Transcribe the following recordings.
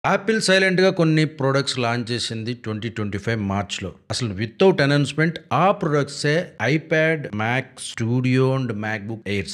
Apple సైలెంట్గా కొన్ని products launch చేసింది ట్వంటీ ట్వంటీ ఫైవ్ మార్చ్లో అసలు వితౌట్ అనౌన్స్మెంట్ ఆ ప్రొడక్ట్సే iPad Mac studio and MacBook Airs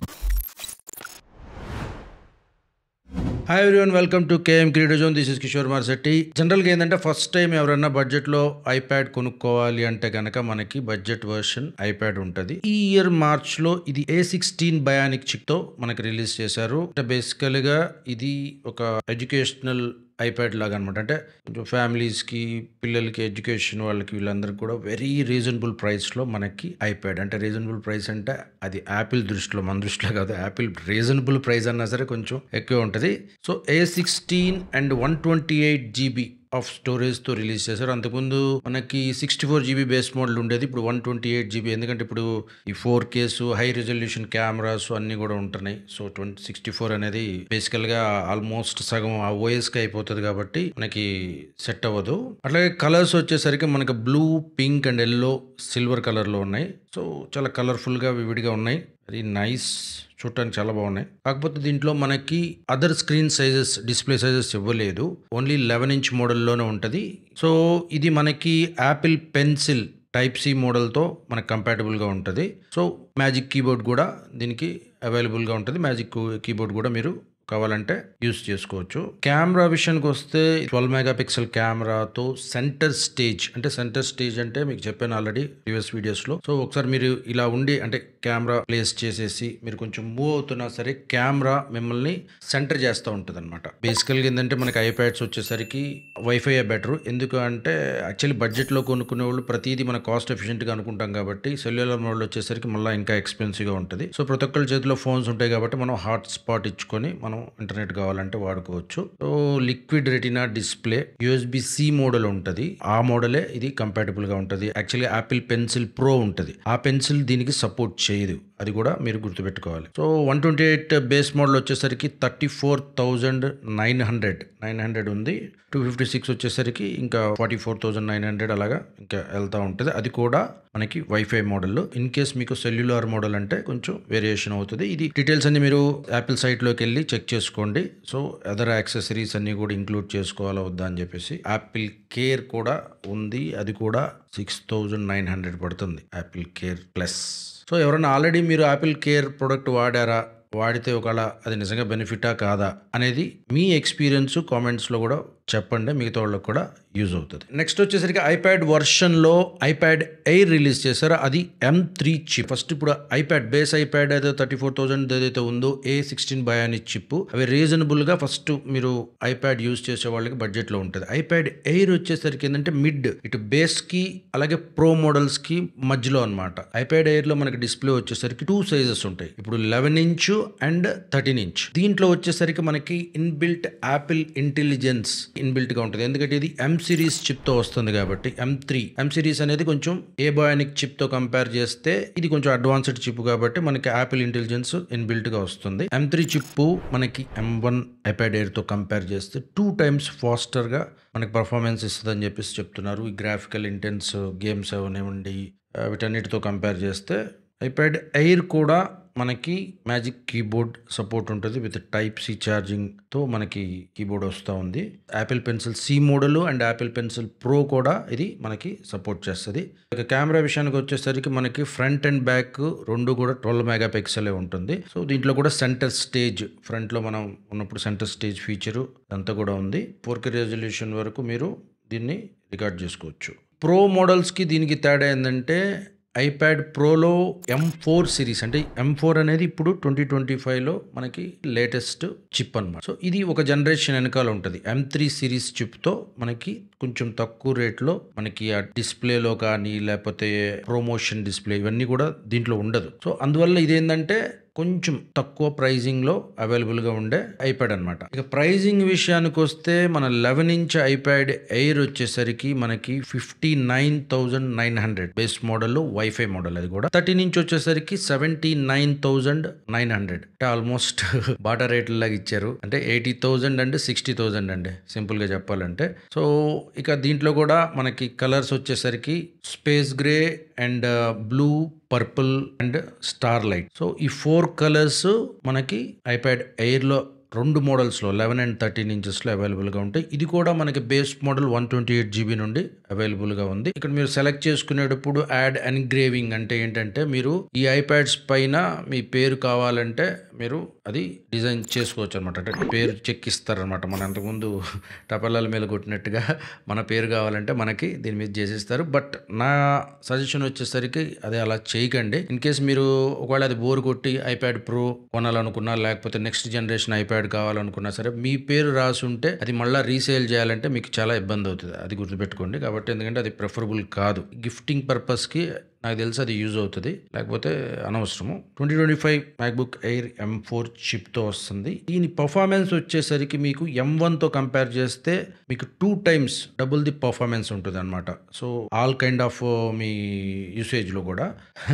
hi everyone welcome to KM creative zone this is Kishore Marsetti జనరల్గా ఏంటంటే ఫస్ట్ టైం ఎవరైనా బడ్జెట్లో ఐప్యాడ్ కొనుక్కోవాలి అంటే కనుక మనకి బడ్జెట్ వర్షన్ ఐప్యాడ్ ఉంటుంది ఈ ఇయర్ మార్చ్ లో ఇది ఏ సిక్స్టీన్ బయానిక్ చిప్ తో మనకి రిలీజ్ చేశారు అంటే బేసికల్ గా ఇది ఒక ఎడ్యుకేషనల్ ఐప్యాడ్ లాగా అనమాట అంటే కొంచెం ఫ్యామిలీస్కి పిల్లలకి ఎడ్యుకేషన్ వాళ్ళకి వీళ్ళందరికీ కూడా వెరీ రీజనబుల్ ప్రైస్లో మనకి ఐప్యాడ్ అంటే రీజనబుల్ ప్రైస్ అంటే అది యాపిల్ దృష్టిలో మన దృష్టిలో కాదు యాపిల్ రీజనబుల్ ప్రైస్ అన్నా సరే కొంచెం ఎక్కువ ఉంటుంది so A sixteen and one twenty eight GB of స్టోరేజ్తో రిలీజ్ చేశారు అంతకుముందు మనకి sixty four GB base model ఉండేది ఇప్పుడు వన్ ట్వంటీ ఎయిట్ జీబీ ఎందుకంటే ఇప్పుడు ఈ four case high resolution cameras అన్నీ కూడా ఉంటున్నాయి సో ట్వంటీ సిక్స్టీ ఫోర్ అనేది బేసికల్గా ఆల్మోస్ట్ సగం ఆ ఓఎస్కి అయిపోతుంది కాబట్టి మనకి సెట్ అవ్వదు అట్లాగే కలర్స్ వచ్చేసరికి మనకి blue pink and yellow silver కలర్లో ఉన్నాయి సో చాలా కలర్ఫుల్గా వివిడిగా ఉన్నాయి వెరీ నైస్ చూడటానికి చాలా బాగున్నాయి కాకపోతే దీంట్లో మనకి other screen sizes display sizes ఇవ్వలేదు ఓన్లీ లెవెన్ ఇంచ్ మోడల్లోనే ఉంటుంది సో ఇది మనకి యాపిల్ పెన్సిల్ టైప్ సి మోడల్తో మనకు కంపాటబుల్గా ఉంటుంది సో మ్యాజిక్ కీబోర్డ్ కూడా దీనికి అవైలబుల్గా ఉంటుంది మ్యాజిక్ కీబోర్డ్ కూడా మీరు కావాలంటే యూస్ చేసుకోవచ్చు కెమెరా విషయానికి వస్తే ట్వెల్వ్ మెగా పిక్సెల్ కెమెరాతో సెంటర్ స్టేజ్ అంటే సెంటర్ స్టేజ్ అంటే మీకు చెప్పాను ఆల్రెడీ ప్రీవియస్ వీడియోస్లో సో ఒకసారి మీరు ఇలా ఉండి అంటే కెమెరా ప్లేస్ చేసేసి మీరు కొంచెం మూవ్ అవుతున్నా సరే కెమెరా మిమ్మల్ని సెంటర్ చేస్తూ ఉంటుంది అనమాట బేసికల్గా ఏంటంటే మనకి ఐప్యాడ్స్ వచ్చేసరికి వైఫై బెటర్ ఎందుకు అంటే యాక్చువల్లీ బడ్జెట్లో కొనుక్కునే వాళ్ళు ప్రతిదీ మన కాస్ట్ ఎఫిషియెంట్గా అనుకుంటాం కాబట్టి సెల్యులర్ మోడల్ వచ్చేసరికి మళ్ళీ ఇంకా ఎక్స్పెన్సివ్గా ఉంటుంది సో ప్రతి ఒక్కరి చేతిలో ఫోన్స్ ఉంటాయి కాబట్టి మనం హాట్ స్పాట్ ఇచ్చుకొని మనం ఇంటర్నెట్ కావాలంటే వాడుకోవచ్చు so liquid retina display USB C model ఉంటుంది ఆ మోడలే ఇది కంపాటబుల్ గా ఉంటుంది యాక్చువల్లీ యాపిల్ పెన్సిల్ ప్రో ఉంటుంది ఆ పెన్సిల్ దీనికి సపోర్ట్ చేయదు అది కూడా మీరు గుర్తుపెట్టుకోవాలి so one twenty eight base model వచ్చేసరికి thirty four thousand nine hundred nine hundred ఉంది టూ ఫిఫ్టీ సిక్స్ వచ్చేసరికి ఇంకా forty four thousand nine hundred అలాగా ఇంకా వెళ్తూ ఉంటుంది అది కూడా మనకి వైఫై మోడల్ ఇన్ కేస్ మీకు సెల్యులార్ మోడల్ అంటే కొంచెం వేరియేషన్ అవుతుంది ఇది డీటెయిల్స్ అన్ని మీరు యాపిల్ సైట్లోకి వెళ్ళి చెక్ చేసుకోండి సో అదర్ యాక్సెసరీస్ అన్ని కూడా ఇంక్లూడ్ చేసుకోవాలా వద్దా అని చెప్పేసి యాపిల్ కేర్ కూడా ఉంది అది కూడా సిక్స్ థౌజండ్ నైన్ హండ్రెడ్ పడుతుంది యాపిల్ కేర్ ప్లస్ సో ఎవరైనా ఆల్రెడీ మీరు యాపిల్ కేర్ ప్రోడక్ట్ వాడారా వాడితే ఒకవేళ అది నిజంగా బెనిఫిటా కాదా అనేది మీ ఎక్స్పీరియన్స్ కామెంట్స్లో కూడా చెప్పండి మిగతా వాళ్ళకి కూడా యూజ్ అవుతుంది నెక్స్ట్ వచ్చేసరికి ఐప్యాడ్ వర్షన్లో ఐప్యాడ్ ఎయిర్ రిలీజ్ చేశారో అది ఎం త్రీ చిప్ ఫస్ట్ ఇప్పుడు ఐప్యాడ్ బేస్ ఐప్యాడ్ ఏదో థర్టీ ఫోర్ థౌసండ్ ఏదైతే ఉందో ఏ సిక్స్టీన్ బయానిక్ చిప్ అవి రీజనబుల్గా ఫస్ట్ మీరు ఐప్యాడ్ యూజ్ చేసే వాళ్ళకి బడ్జెట్లో ఉంటుంది ఐప్యాడ్ ఎయిర్ వచ్చేసరికి ఏంటంటే మిడ్ ఇటు బేస్కి అలాగే ప్రో మోడల్స్కి మధ్యలో అనమాట ఐప్యాడ్ ఎయిర్లో మనకి డిస్ప్లే వచ్చేసరికి టూ సైజెస్ ఉంటాయి ఇప్పుడు eleven inch and thirteen inch దీంట్లో వచ్చేసరికి మనకి ఇన్బిల్ట్ యాపిల్ ఇంటెలిజెన్స్ ఇన్బిల్ట్ గా ఉంటుంది ఎందుకంటే ఇది ఎం సిరీస్ చిప్ తో వస్తుంది కాబట్టి ఎం త్రీ ఎం సిరీస్ అనేది కొంచెం ఏ బయానిక్ చిప్ తో కంపేర్ చేస్తే ఇది కొంచెం అడ్వాన్స్డ్ చిప్ కాబట్టి మనకి యాపిల్ ఇంటెలిజెన్స్ ఇన్బిల్ట్ గా వస్తుంది ఎం త్రీ చిప్ మనకి ఎం వన్ ఐప్యాడ్ ఎయిర్ తో కంపేర్ చేస్తే టూ టైమ్స్ ఫాస్టర్ గా మనకి పర్ఫార్మెన్స్ ఇస్తుందని చెప్పేసి చెప్తున్నారు ఈ గ్రాఫికల్ ఇంటెన్స్ గేమ్స్ అవనివ్వండి వీటన్నిటితో కంపేర్ చేస్తే ఐప్యాడ్ ఎయిర్ కూడా మనకి మ్యాజిక్ కీబోర్డ్ సపోర్ట్ ఉంటుంది విత్ టైప్ సి ఛార్జింగ్తో మనకి కీబోర్డ్ వస్తూ ఉంది Apple pencil C model and Apple pencil pro కూడా ఇది మనకి సపోర్ట్ చేస్తుంది ఇక కెమెరా విషయానికి వచ్చేసరికి మనకి ఫ్రంట్ అండ్ బ్యాక్ రెండు కూడా ట్వెల్వ్ మెగా పిక్సెలే ఉంటుంది సో దీంట్లో కూడా సెంటర్ స్టేజ్ ఫ్రంట్లో మనం ఉన్నప్పుడు సెంటర్ స్టేజ్ ఫీచరు అంతా కూడా ఉంది ఫోర్ కే రెజల్యూషన్ వరకు మీరు దీన్ని రికార్డ్ చేసుకోవచ్చు ప్రో మోడల్స్కి దీనికి తేడా ఏంటంటే ఐప్యాడ్ ప్రోలో ఎం ఫోర్ సిరీస్ అంటే ఎం ఫోర్ అనేది ఇప్పుడు ట్వంటీ ట్వంటీ ఫైవ్లో మనకి లేటెస్ట్ చిప్ అనమాట సో ఇది ఒక జనరేషన్ వెనకాల ఉంటుంది ఎం త్రీ సిరీస్ చిప్తో మనకి కొంచెం తక్కువ రేట్లో మనకి ఆ డిస్ప్లేలో కానీ లేకపోతే ప్రమోషన్ డిస్ప్లే ఇవన్నీ కూడా దీంట్లో ఉండదు సో అందువల్ల ఇదేంటంటే కొంచెం తక్కువ ప్రైజింగ్లో అవైలబుల్గా ఉండే ఐప్యాడ్ అనమాట ఇక ప్రైజింగ్ విషయానికి వస్తే మన లెవెన్ ఇంచ్ ఐప్యాడ్ ఎయిర్ వచ్చేసరికి మనకి fifty nine thousand nine hundred base model wifi model అది కూడా థర్టీన్ ఇంచ్ వచ్చేసరికి seventy nine thousand nine hundred అంటే ఆల్మోస్ట్ బాటా రేట్ల లాగా ఇచ్చారు అంటే eighty thousand and sixty thousand అండి సింపుల్గా చెప్పాలంటే సో ఇక దీంట్లో కూడా మనకి కలర్స్ వచ్చేసరికి space grey and blue purple and starlight so ఈ ఫోర్ కలర్స్ మనకి ఐప్యాడ్ ఎయిర్లో రెండు మోడల్స్లో లెవెన్ అండ్ థర్టీన్ ఇంచెస్లో అవైలబుల్గా ఉంటాయి ఇది కూడా మనకి base model one twenty eight GB నుండి అవైలబుల్గా ఉంది ఇక్కడ మీరు సెలెక్ట్ చేసుకునేటప్పుడు యాడ్ ఎన్గ్రేవింగ్ అంటే ఏంటంటే మీరు ఈ ఐప్యాడ్స్ పైన మీ పేరు కావాలంటే మీరు అది డిజైన్ చేసుకోవచ్చు అనమాట అంటే పేరు చెక్ ఇస్తారనమాట మన అంతకుముందు టపల్లాల మీద కొట్టినట్టుగా మన పేరు కావాలంటే మనకి దీని మీద చేసిస్తారు బట్ నా సజెషన్ వచ్చేసరికి అది అలా చేయకండి ఇన్ కేస్ మీరు ఒకవేళ అది బోర్ కొట్టి ఐప్యాడ్ ప్రో కొనాలనుకున్నా లేకపోతే నెక్స్ట్ జనరేషన్ ఐప్యాడ్ కావాలనుకున్నా సరే మీ పేరు రాసి ఉంటే అది మళ్ళీ రీసేల్ చేయాలంటే మీకు చాలా ఇబ్బంది అవుతుంది అది గుర్తుపెట్టుకోండి కాబట్టి ఎందుకంటే అది ప్రిఫరబుల్ కాదు గిఫ్టింగ్ పర్పస్కి నాకు తెలిసి అది యూజ్ అవుతుంది లేకపోతే అనవసరము twenty twenty five MacBook air M four చిప్తో వస్తుంది దీని పర్ఫార్మెన్స్ వచ్చేసరికి మీకు ఎం వన్తో కంపేర్ చేస్తే మీకు two times double the performance ఉంటుంది అనమాట సో ఆల్ కైండ్ ఆఫ్ మీ యూసేజ్లో కూడా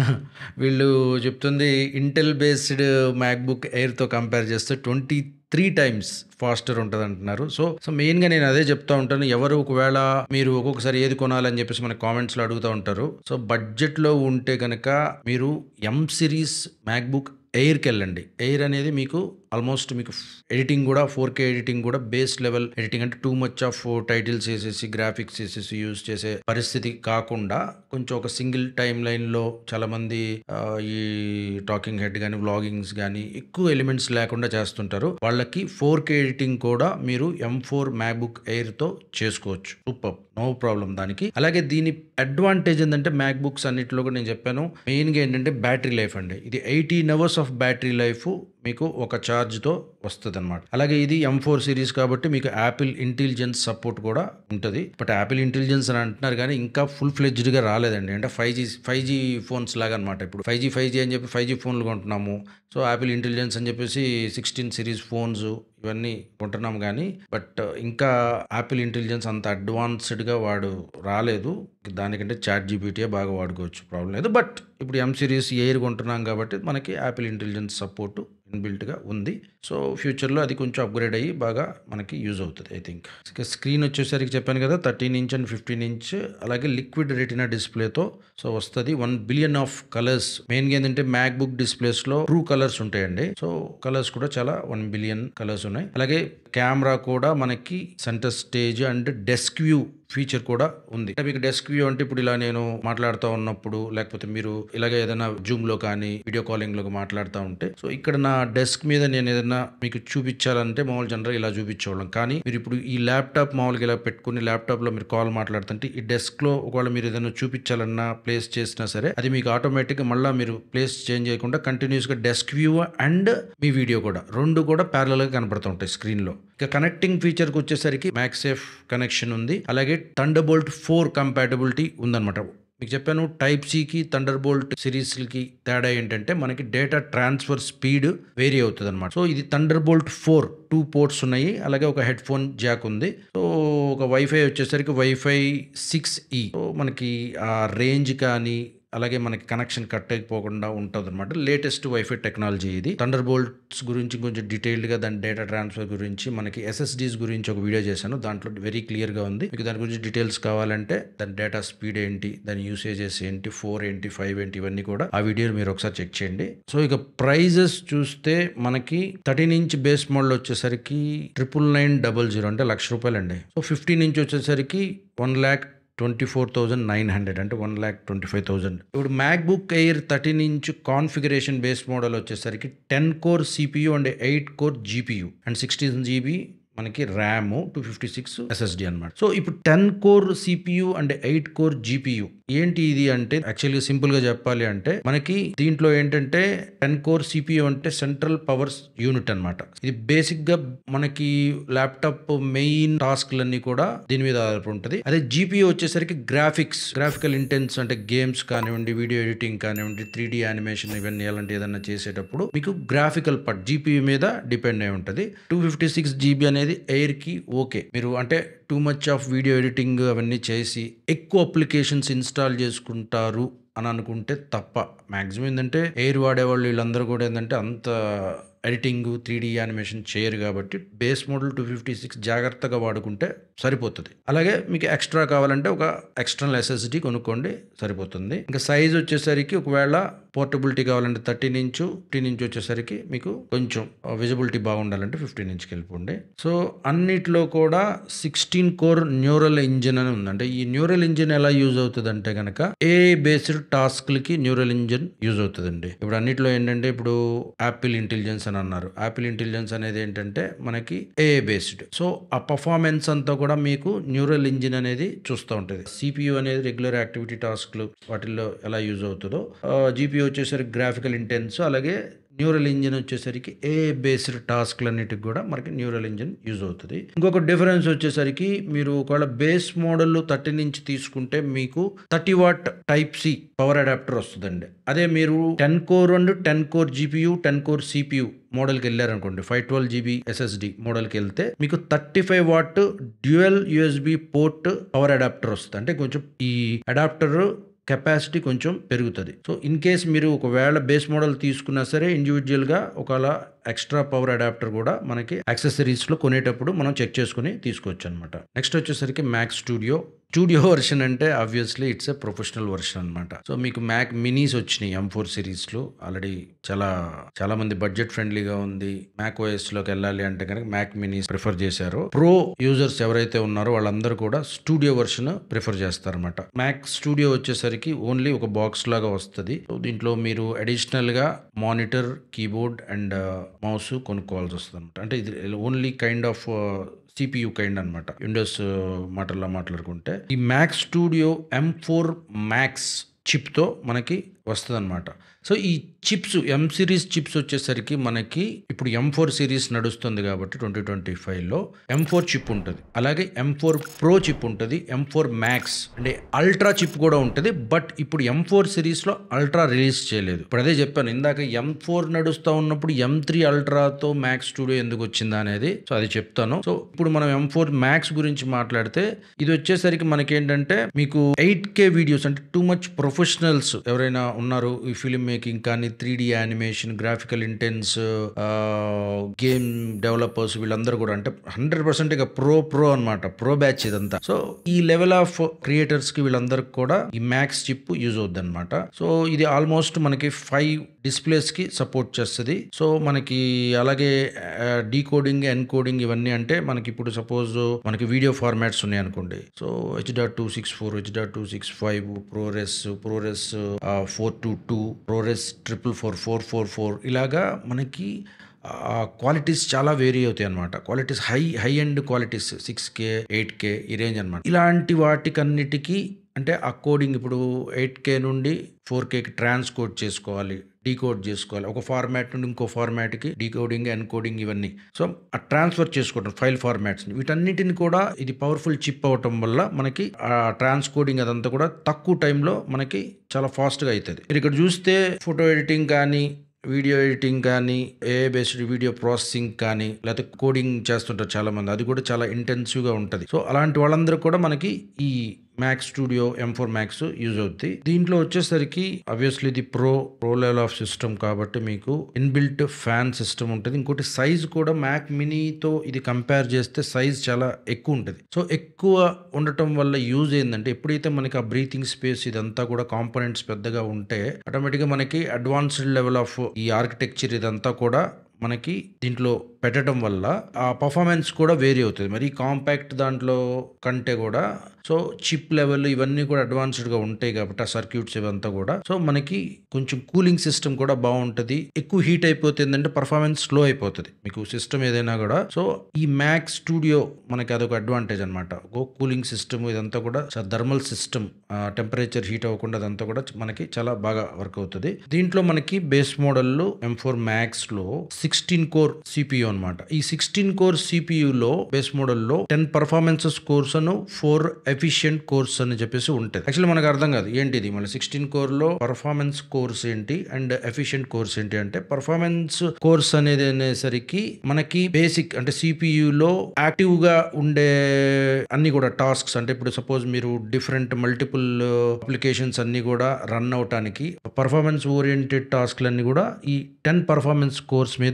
వీళ్ళు చెప్తుంది ఇంటెల్ బేస్డ్ మ్యాక్బుక్ ఎయిర్తో కంపేర్ చేస్తే ట్వంటీ త్రీ టైమ్స్ ఫాస్టర్ ఉంటుంది అంటున్నారు సో సో మెయిన్గా నేను అదే చెప్తా ఉంటాను ఎవరు ఒకవేళ మీరు ఒక్కొక్కసారి ఏది కొనాలని చెప్పేసి మన కామెంట్స్లో అడుగుతూ ఉంటారు సో బడ్జెట్లో ఉంటే కనుక మీరు ఎం సిరీస్ మ్యాక్బుక్ ఎయిర్కి వెళ్ళండి ఎయిర్ అనేది మీకు ఆల్మోస్ట్ మీకు ఎడిటింగ్ కూడా ఫోర్ కే ఎడిటింగ్ కూడా బేస్ లెవెల్ ఎడిటింగ్ అంటే టూ మచ్ ఆఫ్ టైటిల్స్ వేసేసి గ్రాఫిక్స్ వేసేసి యూజ్ చేసే పరిస్థితి కాకుండా కొంచెం ఒక సింగిల్ టైం లైన్లో చాలామంది ఆ, ఈ టాకింగ్ హెడ్ కానీ వ్లాగింగ్స్ కానీ ఎక్కువ ఎలిమెంట్స్ లేకుండా చేస్తుంటారు వాళ్ళకి ఫోర్ కే ఎడిటింగ్ కూడా మీరు ఎం ఫోర్ మ్యాక్బుక్ ఎయిర్తో చేసుకోవచ్చు సూపర్ నో ప్రాబ్లం దానికి అలాగే దీని అడ్వాంటేజ్ ఏంటంటే మ్యాక్ బుక్స్ అన్నిటిలో కూడా నేను చెప్పాను మెయిన్గా ఏంటంటే బ్యాటరీ లైఫ్ అండి ఇది eighteen hours of battery life మీకు ఒక ఛార్జ్తో వస్తుంది అనమాట అలాగే ఇది ఎం ఫోర్ సిరీస్ కాబట్టి మీకు యాపిల్ ఇంటెలిజెన్స్ సపోర్ట్ కూడా ఉంటుంది బట్ యాపిల్ ఇంటెలిజెన్స్ అని అంటున్నారు కానీ ఇంకా ఫుల్ ఫ్లెడ్జ్డ్గా రాలేదండి అంటే five G five G phones లాగా అనమాట ఇప్పుడు ఫైవ్ జీ ఫైవ్ జీ అని చెప్పి ఫైవ్ జీ ఫోన్లు కొంటున్నాము సో యాపిల్ ఇంటెలిజెన్స్ అని చెప్పేసి సిక్స్టీన్ సిరీస్ ఫోన్స్ ఇవన్నీ కొంటున్నాం కానీ బట్ ఇంకా యాపిల్ ఇంటెలిజెన్స్ అంత అడ్వాన్స్డ్గా వాడు రాలేదు దానికంటే చాట్ జీపీటీయే బాగా వాడుకోవచ్చు ప్రాబ్లం లేదు బట్ ఇప్పుడు ఎం సిరీస్ ఎయిర్ కొంటున్నాం కాబట్టి మనకి యాపిల్ ఇంటెలిజెన్స్ సపోర్ట్ ఇన్బిల్ట్గా ఉంది సో ఫ్యూచర్లో అది కొంచెం అప్గ్రేడ్ అయ్యి బాగా మనకి యూజ్ అవుతుంది ఐ థింక్ ఇక స్క్రీన్ వచ్చేసరికి చెప్పాను కదా thirteen inch and fifteen inch అలాగే లిక్విడ్ రెటినా డిస్ప్లేతో సో వస్తుంది వన్ బిలియన్ ఆఫ్ కలర్స్ మెయిన్గా ఏంటంటే మ్యాక్ బుక్ డిస్ప్లేస్లో ట్రూ కలర్స్ ఉంటాయండి సో కలర్స్ కూడా చాలా వన్ బిలియన్ కలర్స్ ఉన్నాయి అలాగే కెమెరా కూడా మనకి centre stage and desk view feature కూడా ఉంది అంటే మీకు డెస్క్ వ్యూ అంటే ఇప్పుడు ఇలా నేను మాట్లాడుతూ ఉన్నప్పుడు లేకపోతే మీరు ఇలాగే ఏదైనా జూమ్ లో కానీ వీడియో కాలింగ్ లో మాట్లాడుతూ ఉంటే సో ఇక్కడ నా డెస్క్ మీద నేను ఏదైనా మీకు చూపించాలంటే మామూలు జనరల్ ఇలా చూపించేవాళ్ళం కానీ మీరు ఇప్పుడు ఈ ల్యాప్టాప్ మామూలుగా ఇలా పెట్టుకుని ల్యాప్టాప్ లో మీరు కాల్ మాట్లాడుతుంటే ఈ డెస్క్ లో ఒకవేళ మీరు ఏదైనా చూపించాలన్నా ప్లేస్ చేసినా సరే అది మీకు ఆటోమేటిక్ గా మళ్ళీ మీరు ప్లేస్ చేంజ్ చేయకుండా కంటిన్యూస్ గా డెస్క్ వ్యూ అండ్ మీ వీడియో కూడా రెండు కూడా ప్యారల్ గా కనబడుతూ ఉంటాయి స్క్రీన్ లో ఇక కనెక్టింగ్ ఫీచర్ కి వచ్చేసరికి మ్యాక్సేఫ్ కనెక్షన్ ఉంది అలాగే థండర్బోల్ట్ ఫోర్ కంపాటబిలిటీ ఉందన్నమాట మీకు చెప్పాను టైప్ సికి థండర్ బోల్ట్ సిరీస్కి తేడా ఏంటంటే మనకి డేటా ట్రాన్స్ఫర్ స్పీడ్ వేరీ అవుతుంది అనమాట సో ఇది Thunderbolt four two ports ఉన్నాయి అలాగే ఒక హెడ్ ఫోన్ జాక్ ఉంది సో ఒక వైఫై వచ్చేసరికి వైఫై సిక్స్ ఈ సో మనకి ఆ రేంజ్ కానీ అలాగే మనకి కనెక్షన్ కట్ అయిపోకుండా ఉంటుంది అనమాట లేటెస్ట్ వైఫై టెక్నాలజీ ఇది థండర్ బోల్ట్స్ గురించి కొంచెం డీటెయిల్డ్గా దాని డేటా ట్రాన్స్ఫర్ గురించి మనకి ఎస్ఎస్డీస్ గురించి ఒక వీడియో చేశాను దాంట్లో వెరీ క్లియర్గా ఉంది మీకు దాని గురించి డీటెయిల్స్ కావాలంటే దాని డేటా స్పీడ్ ఏంటి దాని యూసేజెస్ ఏంటి ఫోర్ ఏంటి ఫైవ్ ఏంటి ఇవన్నీ కూడా ఆ వీడియో మీరు ఒకసారి చెక్ చేయండి సో ఇక ప్రైజెస్ చూస్తే మనకి థర్టీన్ ఇంచ్ బేస్ మోడల్ వచ్చేసరికి ట్రిపుల్ నైన్ డబల్ జీరో అంటే లక్ష రూపాయలు అండి సో ఫిఫ్టీన్ ఇంచ్ వచ్చేసరికి one lakh twenty four thousand nine hundred అంటే one lakh twenty five thousand ఇప్పుడు MacBook air thirteen inch configuration base model వచ్చేసరికి ten core CPU and eight core GPU and sixteen GB మనకి RAM two fifty six SSD అనమాట so ఇప్పుడు ten core CPU and eight core GPU ఏంటి ఇది అంటే యాక్చువల్గా simple గా చెప్పాలి అంటే మనకి దీంట్లో ఏంటంటే టెన్ కోర్ సిపియు అంటే సెంట్రల్ పవర్స్ యూనిట్ అన్నమాట ఇది బేసిక్ గా మనకి ల్యాప్టాప్ మెయిన్ టాస్క్లన్నీ కూడా దీని మీద ఆధారపడి ఉంటుంది అదే జీపీయూ వచ్చేసరికి గ్రాఫిక్స్ గ్రాఫికల్ ఇంటెన్స్ అంటే గేమ్స్ కానివ్వండి వీడియో ఎడిటింగ్ కానివ్వండి త్రీ డి యానిమేషన్ ఇవన్నీ అలాంటి ఏదైనా చేసేటప్పుడు మీకు గ్రాఫికల్ పార్ట్ జీపీయూ మీద డిపెండ్ అయి ఉంటుంది టూ ఫిఫ్టీ సిక్స్ జీబీ అనేది ఎయిర్ కి ఓకే మీరు అంటే too much of video editing అవన్నీ చేసి ఎక్కువ అప్లికేషన్స్ ఇన్స్టాల్ చేసుకుంటారు అని అనుకుంటే తప్ప మ్యాక్సిమం ఏంటంటే ఎయిర్ వాడేవాళ్ళు వీళ్ళందరూ కూడా ఏంటంటే అంత ఎడిటింగ్ త్రీ డి యానిమేషన్ చేయరు కాబట్టి base model two fifty six జాగ్రత్తగా వాడుకుంటే సరిపోతుంది అలాగే మీకు ఎక్స్ట్రా కావాలంటే ఒక ఎక్స్టర్నల్ ఎస్ఎస్డి కొనుక్కోండి సరిపోతుంది ఇంకా సైజ్ వచ్చేసరికి ఒకవేళ పోర్టబిలిటీ కావాలంటే థర్టీన్ ఇంచు ఫిఫ్టీన్ ఇంచ్ వచ్చేసరికి మీకు కొంచెం విజిబిలిటీ బాగుండాలంటే ఫిఫ్టీన్ ఇంచ్కి వెళ్ళిపోండి సో అన్నిట్లో కూడా సిక్స్టీన్ కోర్ న్యూరల్ ఇంజిన్ అని ఉంది అంటే ఈ న్యూరల్ ఇంజిన్ ఎలా యూజ్ అవుతుంది అంటే కనుక ఏ బేస్డ్ టాస్క్లకి న్యూరల్ ఇంజిన్ యూజ్ అవుతుందండి ఇప్పుడు అన్నిట్లో ఏంటంటే ఇప్పుడు యాపిల్ ఇంటెలిజెన్స్ అని అన్నారు యాపిల్ ఇంటెలిజెన్స్ అనేది ఏంటంటే మనకి ఏ బేస్డ్ సో ఆ పర్ఫార్మెన్స్ అంతా కూడా మీకు న్యూరల్ ఇంజిన్ అనేది చూస్తూ ఉంటుంది సిపియు అనేది రెగ్యులర్ యాక్టివిటీ టాస్క్లు వాటిల్లో ఎలా యూజ్ అవుతుందో జీపీయూ వచ్చేసరికి గ్రాఫికల్ ఇంటెన్స్ అలాగే న్యూరల్ ఇంజిన్ వచ్చేసరికి ఏ బేస్డ్ టాస్క్లన్నిటికి కూడా మనకి న్యూరల్ ఇంజిన్ యూజ్ అవుతుంది ఇంకొక డిఫరెన్స్ వచ్చేసరికి మీరు ఒకవేళ బేస్ మోడల్ థర్టీ నుంచి తీసుకుంటే మీకు thirty watt type C power adapter వస్తుందండి అదే మీరు ten core and ten core GPU ten core CPU మోడల్కి వెళ్ళారనుకోండి ఫైవ్ ట్వెల్వ్ జీబీ ఎస్ఎస్డి మోడల్కి వెళ్తే మీకు thirty five watt dual USB port power adapter వస్తుంది అంటే కొంచెం ఈ అడాప్టర్ కెపాసిటీ కొంచెం పెరుగుతుంది సో ఇన్ కేస్ మీరు ఒకవేళ బేస్ మోడల్ తీసుకున్నా సరే ఇండివిజువల్గా ఒకవేళ ఎక్స్ట్రా పవర్ అడాప్టర్ కూడా మనకి యాక్సెసరీస్లో కొనేటప్పుడు మనం చెక్ చేసుకుని తీసుకోవచ్చు అనమాట నెక్స్ట్ వచ్చేసరికి మ్యాక్ స్టూడియో స్టూడియో వర్షన్ అంటే obviously it's a professional version అనమాట సో మీకు మ్యాక్ మినీస్ వచ్చినాయి ఎం ఫోర్ సిరీస్లో ఆల్రెడీ చాలా చాలా మంది బడ్జెట్ ఫ్రెండ్లీగా ఉంది మ్యాక్ లోకి వెళ్ళాలి అంటే కనుక మ్యాక్ మినీస్ ప్రిఫర్ చేశారు ప్రో యూజర్స్ ఎవరైతే ఉన్నారో వాళ్ళందరూ కూడా స్టూడియో వర్షన్ ప్రిఫర్ చేస్తారన్నమాట మ్యాక్ స్టూడియో వచ్చేసరికి ఓన్లీ ఒక బాక్స్ లాగా వస్తుంది సో దీంట్లో మీరు అడిషనల్ గా మానిటర్ కీబోర్డ్ అండ్ మౌస్ కొనుక్కోవాల్సి వస్తుంది అనమాట అంటే ఇది only kind of CPU kind అనమాట విండోస్ మాటల్లో మాట్లాడుకుంటే ఈ mac studio M four max చిప్తో మనకి వస్తుంది సో ఈ చిప్స్ ఎం సిరీస్ చిప్స్ వచ్చేసరికి మనకి ఇప్పుడు ఎం ఫోర్ సిరీస్ నడుస్తుంది కాబట్టి ట్వంటీ ట్వంటీ ఫైవ్లో ఎం ఫోర్ చిప్ ఉంటుంది అలాగే ఎం ఫోర్ ప్రో చిప్ ఉంటుంది ఎం ఫోర్ మ్యాక్స్ అంటే అల్ట్రా చిప్ కూడా ఉంటుంది బట్ ఇప్పుడు ఎం ఫోర్ సిరీస్లో అల్ట్రా రిలీజ్ చేయలేదు ఇప్పుడు అదే చెప్పాను ఇందాక ఎం ఫోర్ నడుస్తూ ఉన్నప్పుడు ఎం త్రీ అల్ట్రాతో మ్యాక్స్ స్టూడియో ఎందుకు వచ్చిందా అనేది సో అది చెప్తాను సో ఇప్పుడు మనం ఎం ఫోర్ మ్యాక్స్ గురించి మాట్లాడితే ఇది వచ్చేసరికి మనకేంటంటే మీకు ఎయిట్ కే వీడియోస్ అంటే టూ మచ్ ప్రొఫెషనల్స్ ఎవరైనా ఉన్నారు ఈ ఫిలిం మేకింగ్ కానీ three D animation graphical intense game developers వీళ్ళందరూ కూడా అంటే హండ్రెడ్ పర్సెంట్ ఇక ప్రో ప్రో అనమాట ప్రో బ్యాచ్ ఇదంతా సో ఈ లెవెల్ ఆఫ్ క్రియేటర్స్ కి వీళ్ళందరికి కూడా ఈ మ్యాక్స్ చిప్ యూజ్ అవుద్ది అనమాట సో ఇది ఆల్మోస్ట్ మనకి ఫైవ్ డిస్ప్లేస్ కి సపోర్ట్ చేస్తుంది సో మనకి అలాగే డీకోడింగ్ ఎన్కోడింగ్ ఇవన్నీ అంటే మనకి ఇప్పుడు సపోజ్ మనకి వీడియో ఫార్మాట్స్ ఉన్నాయి అనుకోండి so H dot two six four H dot two six five ProRes ProRes four two two ProRes triple four four four four ఇలాగా మనకి క్వాలిటీస్ చాలా వేరీ అవుతాయి అనమాట qualities high high end qualities six K eight K ఈ range అనమాట ఇలాంటి వాటికన్నిటికీ అంటే ఆ కోడింగ్ ఇప్పుడు ఎయిట్ కే నుండి ఫోర్ కేకి ట్రాన్స్కోడ్ చేసుకోవాలి డీకోడ్ చేసుకోవాలి ఒక ఫార్మాట్ నుండి ఇంకో ఫార్మాట్కి డీకోడింగ్ ఎన్కోడింగ్ ఇవన్నీ సో ఆ ట్రాన్స్ఫర్ చేసుకోవడం ఫైల్ ఫార్మాట్స్ వీటన్నిటిని కూడా ఇది పవర్ఫుల్ చిప్ అవటం వల్ల మనకి ఆ ట్రాన్స్కోడింగ్ అదంతా కూడా తక్కువ టైంలో మనకి చాలా ఫాస్ట్గా అవుతుంది మీరు ఇక్కడ చూస్తే ఫోటో ఎడిటింగ్ కానీ వీడియో ఎడిటింగ్ కానీ ఏ బేస్డ్ వీడియో ప్రాసెసింగ్ కానీ లేకపోతే కోడింగ్ చేస్తుంటారు చాలా మంది అది కూడా చాలా ఇంటెన్సివ్గా ఉంటుంది సో అలాంటి వాళ్ళందరూ కూడా మనకి ఈ max studio M four max use అవుతుంది దీంట్లో వచ్చేసరికి అబ్వియస్లీ ఇది pro pro level of system కాబట్టి మీకు ఇన్బిల్ట్ ఫ్యాన్ సిస్టమ్ ఉంటుంది ఇంకోటి సైజ్ కూడా మ్యాక్ మినీతో ఇది కంపేర్ చేస్తే సైజ్ చాలా ఎక్కువ ఉంటుంది సో ఎక్కువ ఉండటం వల్ల యూజ్ ఏంటంటే ఎప్పుడైతే మనకి ఆ బ్రీతింగ్ స్పేస్ ఇదంతా కూడా కాంపోనెంట్స్ పెద్దగా ఉంటే ఆటోమేటిక్గా మనకి అడ్వాన్స్డ్ లెవెల్ ఆఫ్ ఈ ఆర్కిటెక్చర్ ఇదంతా కూడా మనకి దీంట్లో పెట్టడం వల్ల ఆ పర్ఫార్మెన్స్ కూడా వేరీ అవుతుంది మరి కాంపాక్ట్ దాంట్లో కంటే కూడా సో చిప్ లెవెల్ ఇవన్నీ కూడా అడ్వాన్స్డ్గా ఉంటాయి కాబట్టి ఆ సర్క్యూట్స్ ఇవంతా కూడా సో మనకి కొంచెం కూలింగ్ సిస్టమ్ కూడా బాగుంటుంది ఎక్కువ హీట్ అయిపోతే ఏంటంటే పర్ఫార్మెన్స్ స్లో అయిపోతుంది మీకు సిస్టమ్ ఏదైనా కూడా సో ఈ మ్యాక్ స్టూడియో మనకి అదొక అడ్వాంటేజ్ అనమాట కూలింగ్ సిస్టమ్ ఇదంతా కూడా థర్మల్ సిస్టమ్ టెంపరేచర్ హీట్ అవ్వకుండా అదంతా కూడా మనకి చాలా బాగా వర్క్ అవుతుంది దీంట్లో మనకి బేస్ మోడల్లో ఎం ఫోర్ మ్యాక్స్ లో సిక్స్టీన్ కోర్ సిపియు అనమాట ఈ సిక్స్టీన్ కోర్ సిపియులో బేస్ మోడల్లో టెన్ పర్ఫార్మెన్సెస్ కోర్స్ అను ఫోర్ ఎఫిషియంట్ కోర్స్ అని చెప్పేసి ఉంటుంది యాక్చువల్లీ మనకు అర్థం కాదు ఏంటిది మళ్ళీ సిక్స్టీన్ కోర్ లో పర్ఫార్మెన్స్ కోర్స్ ఏంటి అండ్ ఎఫిషియంట్ కోర్స్ ఏంటి అంటే పర్ఫార్మెన్స్ కోర్స్ అనేది అనేసరికి మనకి బేసిక్ అంటే సిపియులో యాక్టివ్ గా ఉండే అన్ని కూడా టాస్క్స్ అంటే ఇప్పుడు సపోజ్ మీరు డిఫరెంట్ మల్టిపుల్ అప్లికేషన్స్ అన్ని కూడా రన్ అవటానికి పర్ఫార్మెన్స్ ఓరియంటెడ్ టాస్క్లన్నీ కూడా ఈ టెన్ పర్ఫార్మెన్స్ కోర్స్ మీద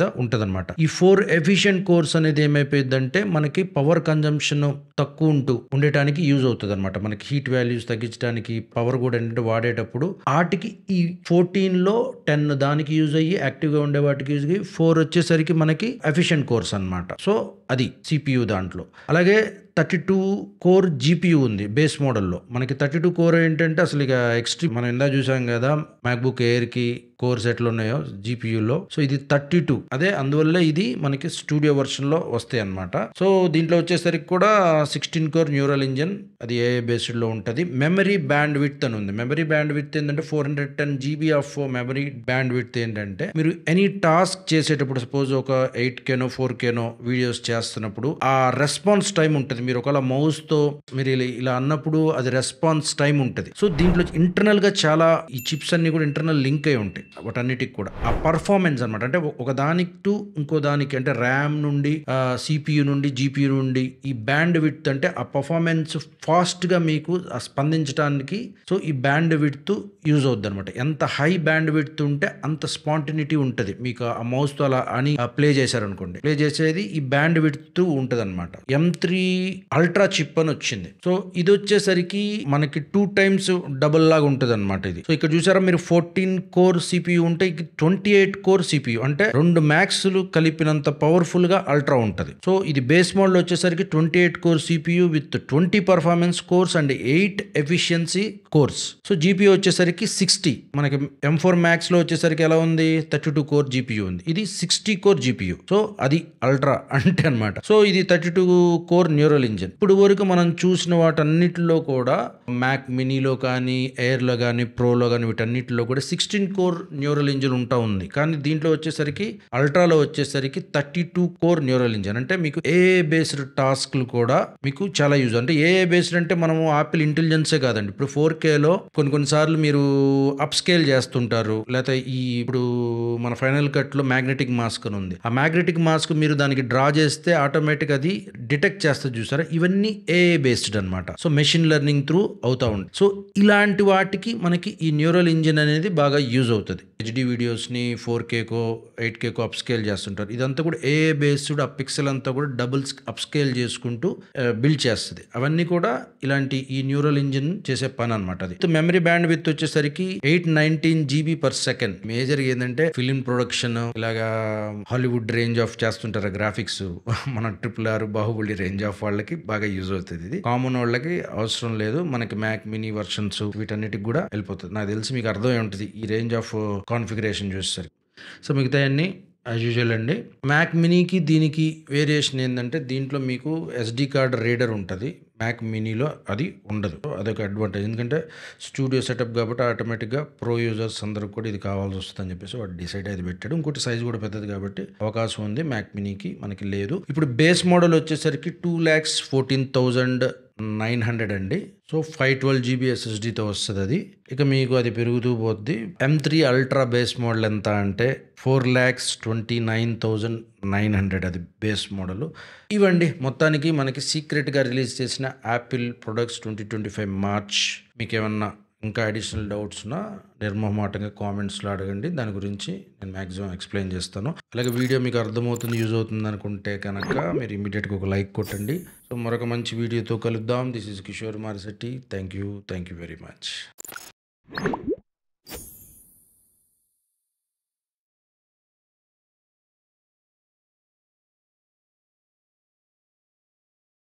ఉంటదన్నమాట ఈ ఫోర్ ఎఫిషియెంట్ కోర్స్ అనేది ఏమైపోయిందంటే మనకి పవర్ కన్జంప్షన్ తక్కువ ఉంటూ ఉండటానికి యూజ్ అవుతుంది అనమాట మనకి హీట్ వాల్యూస్ తగ్గించడానికి పవర్ కూడా ఏంటంటే వాడేటప్పుడు వాటికి ఈ ఫోర్టీన్ లో టెన్ దానికి యూజ్ అయ్యి యాక్టివ్ గా ఉండే వాటికి యూజ్ అయ్యి ఫోర్ వచ్చేసరికి మనకి ఎఫిషియెంట్ కోర్స్ అన్నమాట సో అది సిపియు దాంట్లో అలాగే థర్టీ టూ కోర్ జీపీయూ ఉంది బేస్ మోడల్లో మనకి థర్టీ టూ కోర్ ఏంటంటే అసలు ఇక ఎక్స్ట్రీ మనం ఇందా చూసాం కదా మ్యాక్బుక్ ఎయిర్కి కోర్స్ ఎట్లా ఉన్నాయో జీపీయూలో సో ఇది థర్టీ టూ అదే అందువల్ల ఇది మనకి స్టూడియో వర్షన్లో వస్తాయి అనమాట సో దీంట్లో వచ్చేసరికి కూడా సిక్స్టీన్ కోర్ న్యూరల్ ఇంజన్ అది ఏ బేస్డ్లో ఉంటుంది మెమరీ బ్యాండ్ విత్ అని ఉంది మెమరీ బ్యాండ్ విత్ ఏంటంటే four hundred ten GB of memory bandwidth ఏంటంటే మీరు ఎనీ టాస్క్ చేసేటప్పుడు సపోజ్ ఒక ఎయిట్ కేనో ఫోర్ కేనో వీడియోస్ చేస్తున్నప్పుడు ఆ రెస్పాన్స్ టైం ఉంటుంది మీరు ఒకవేళ మౌస్ తో మీరు ఇలా ఇలా అన్నప్పుడు అది రెస్పాన్స్ టైం ఉంటుంది సో దీంట్లో ఇంటర్నల్ గా చాలా ఈ చిప్స్ అన్ని కూడా ఇంటర్నల్ లింక్ అయి ఉంటాయి వాటన్నిటికి కూడా ఆ పర్ఫార్మెన్స్ అనమాట అంటే ఒక దానికి టు ఇంకో దానికి అంటే ర్యామ్ నుండి సిపియు నుండి జీపీయు నుండి ఈ బ్యాండ్ విత్ అంటే ఆ పర్ఫార్మెన్స్ ఫాస్ట్ గా మీకు ఆ స్పందించడానికి సో ఈ బ్యాండ్ విత్ యూజ్ అవుద్ది అనమాట ఎంత హై బ్యాండ్ విత్ ఉంటే అంత స్పాంటినిటీ ఉంటుంది మీకు ఆ మౌస్ తో అలా అని ప్లే చేశారనుకోండి ప్లే చేసేది ఈ బ్యాండ్ విత్ ఉంటది అనమాట ఎం త్రీ అల్ట్రా చిప్ అని వచ్చింది సో ఇది వచ్చేసరికి మనకి టూ టైమ్స్ డబుల్ లాగా ఉంటుంది అనమాట ఇది సో ఇక్కడ చూసారా మీరు ఫోర్టీన్ కోర్ సిపియు ఉంటే ట్వంటీ ఎయిట్ కోర్ సిపియు అంటే రెండు మ్యాక్స్లు కలిపినంత పవర్ఫుల్ గా అల్ట్రా ఉంటుంది సో ఇది బేస్ మోడల్ వచ్చేసరికి twenty eight core CPU with twenty performance cores and eight efficiency cores so GPU వచ్చేసరికి సిక్స్టీ మనకి ఎం ఫోర్ మ్యాక్స్ లో వచ్చేసరికి ఎలా ఉంది థర్టీ టూ కోర్ జీపీయూ ఉంది ఇది సిక్స్టీ కోర్ జీపీయూ సో అది అల్ట్రా అంటే అనమాట సో ఇది thirty two core neural engine ఇప్పుడు వరకు మనం చూసిన వాటన్నిటిలో కూడా మ్యాక్ మినీలో కానీ ఎయిర్లో కానీ ప్రోలో కానీ వీటన్నిటిలో కూడా సిక్స్టీన్ కోర్ న్యూరల్ ఇంజిన్ ఉంటా ఉంది కానీ దీంట్లో వచ్చేసరికి అల్ట్రాలో వచ్చేసరికి thirty two core neural engine అంటే మీకు ఏ బేస్డ్ టాస్క్లు కూడా మీకు చాలా యూజ్ అంటే ఏ బేస్డ్ అంటే మనము ఆపిల్ ఇంటెలిజెన్సే కాదండి ఇప్పుడు ఫోర్ కేలో కొన్ని కొన్నిసార్లు మీరు అప్ స్కేల్ చేస్తుంటారు లేకపోతే ఈ ఇప్పుడు మన ఫైనల్ కట్ లో మ్యాగ్నెటిక్ మాస్క్ అని ఉంది ఆ మ్యాగ్నెటిక్ మాస్క్ మీరు దానికి డ్రా చేస్తే ఆటోమేటిక్ అది డిటెక్ట్ చేస్తే చూసారా ఇవన్నీ ఏ బేస్డ్ అనమాట సో మెషిన్ లెర్నింగ్ త్రూ అవుతా ఉంది సో ఇలాంటి వాటికి మనకి ఈ న్యూరల్ ఇంజిన్ అనేది బాగా యూజ్ అవుతుంది హెచ్డి వీడియోస్ ని ఫోర్ కేకో ఎయిట్ కేకో అప్ స్కేల్ చేస్తుంటారు ఇదంతా కూడా ఏ బేస్డ్ ఆ పిక్సెల్ అంతా కూడా డబుల్ అప్ స్కేల్ చేసుకుంటూ బిల్డ్ చేస్తుంది అవన్నీ కూడా ఇలాంటి ఈ న్యూరల్ ఇంజిన్ చేసే పని అనమాట అది మెమరీ బ్యాండ్ విత్ వచ్చేసరికి eight nineteen GB per second major ఏంటంటే ఫిలిం ప్రొడక్షన్ ఇలాగా హాలీవుడ్ రేంజ్ ఆఫ్ చేస్తుంటారు గ్రాఫిక్స్ మన triple R Baahubali range of వాళ్ళకి బాగా యూజ్ అవుతుంది ఇది కామన్ వాళ్ళకి అవసరం లేదు మనకి మ్యాక్ మినీ వర్షన్స్ వీటన్నిటికి కూడా వెళ్ళిపోతుంది నాకు తెలిసి మీకు అర్థమై ఉంటుంది ఈ రేంజ్ ఆఫ్ కాన్ఫిగరేషన్ చూసేసరికి సో మిగతా అన్ని యాజ్ యూజువల్ అండి మ్యాక్ మినీకి దీనికి వేరియేషన్ ఏంటంటే దీంట్లో మీకు ఎస్డి కార్డ్ రీడర్ ఉంటుంది మ్యాక్ మినీలో అది ఉండదు అదొక అడ్వాంటేజ్ ఎందుకంటే స్టూడియో సెటప్ కాబట్టి ఆటోమేటిక్గా ప్రో యూజర్స్ అందరికి కూడా ఇది కావాల్సి వస్తుందని చెప్పేసి వాడు డిసైడ్ అది పెట్టాడు ఇంకోటి సైజ్ కూడా పెద్దది కాబట్టి అవకాశం ఉంది మ్యాక్ మినీకి మనకి లేదు ఇప్పుడు బేస్ మోడల్ వచ్చేసరికి two lakhs fourteen thousand nine hundred అండి సో ఫైవ్ ట్వెల్వ్ జీబీ ఎస్ఎస్డితో వస్తుంది అది ఇక మీకు అది పెరుగుతూ పోద్ది M three ultra base model ఎంత అంటే four lakhs twenty nine thousand nine hundred అది బేస్ మోడల్ ఇవండి మొత్తానికి మనకి సీక్రెట్గా రిలీజ్ చేసిన Apple products twenty twenty five March మీకు ఏమన్నా ఇంకా అడిషనల్ డౌట్స్ ఉన్నా నిర్మోహమాటంగా కామెంట్స్లో అడగండి దాని గురించి నేను మ్యాక్సిమం ఎక్స్ప్లెయిన్ చేస్తాను అలాగే వీడియో మీకు అర్థమవుతుంది యూజ్ అవుతుంది అనుకుంటే కనుక మీరు ఇమీడియట్గా ఒక లైక్ కొట్టండి సో మరొక మంచి వీడియోతో కలుద్దాం this is Kishore Marishetti thank you thank you very much